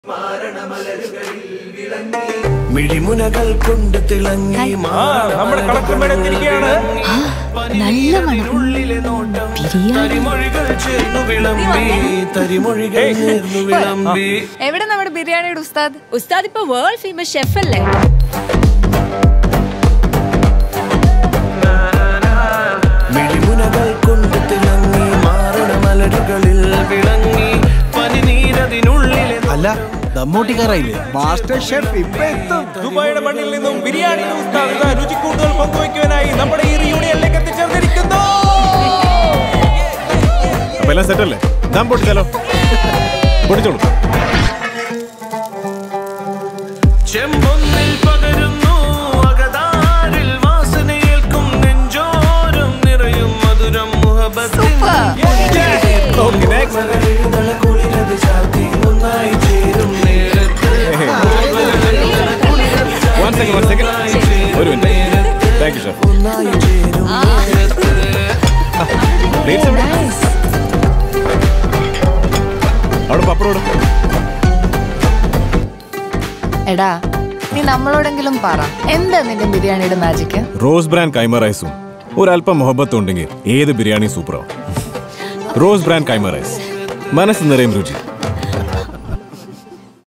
മിഴിമുനകൾ കൊണ്ട് തിളങ്ങി ആ നമ്മുടെ കളക്ടർ മേഡം എത്തിയിരിക്കുകയാണ് നല്ല മണം ഉള്ളിലെ നോട്ടം ബിരിയാണി തരിമൊഴികൾ ചേർന്നു വിളമ്പി തരിമൊഴികൾ ചേർന്നു വിളമ്പി എവിടെ നമ്മുടെ ബിരിയാണിയുടെ ഉസ്താദ് ഉസ്താദ് ഇപ്പൊ വേൾഡ് ഫേമസ് ഷെഫ് അല്ലേ മിഴിമുനകൾ കൊണ്ട് തിളങ്ങി മാറണ മലരുകളിൽ വിളങ്ങി പനിനീരതിനുള്ളിലെ അല്ല ദമ്മൂട്ടിക്കാറായില്ലേ മാസ്റ്റർ ഷെഫ് ഇപ്പൊ എത്തും ദുബായിയുടെ മണ്ണിൽ നിന്നും ബിരിയാണിയുടെ ഉസ്താദ് ഇതാ രുചി കൂടുതൽ പങ്കുവയ്ക്കുവാനായി നമ്മുടെ ഈ റിയൂണിയനിലേക്ക് എത്തിച്ചേർന്നിരിക്കുന്നു അപ്പൊ എല്ലാം സെറ്റ് അല്ലേ ദാം പൊട്ടിച്ചാലോ പൊട്ടിച്ചോളൂ ചെമ്പൊന്നിൽ പകരുന്നു അകതാരിൽ വാസനയേൽക്കും നെഞ്ചോരം നിറയും മധുരം മുഹബത്തിൻ ഓക്കെ നെക്സ്റ്റ് കുളിരത് ചാർത്തി ഒന്നായി ചേരും നേരത്ത് വൺ സെക്കൻഡ് വൺ സെക്കൻഡ് ഒരു മിനിറ്റ് താങ്ക് യു ഷെഫ് ഒന്നായി ചേരും പ്ലേറ്റ്സ് എവിടെ അവിടെ പപ്പടോട് എടാ നീ നമ്മളോടെങ്കിലും പറ എന്താ നിന്റെ ബിരിയാണിയുടെ മാജിക്ക് റോസ് ബ്രാൻഡ് കൈമ റൈസും ഒരല്പം മുഹബത്തും ഉണ്ടെങ്കിൽ ഏത് ബിരിയാണി സൂപ്പറാവും റോസ് ബ്രാൻഡ് കൈമ റൈസ് മനസ്സ് നിറയും രുചി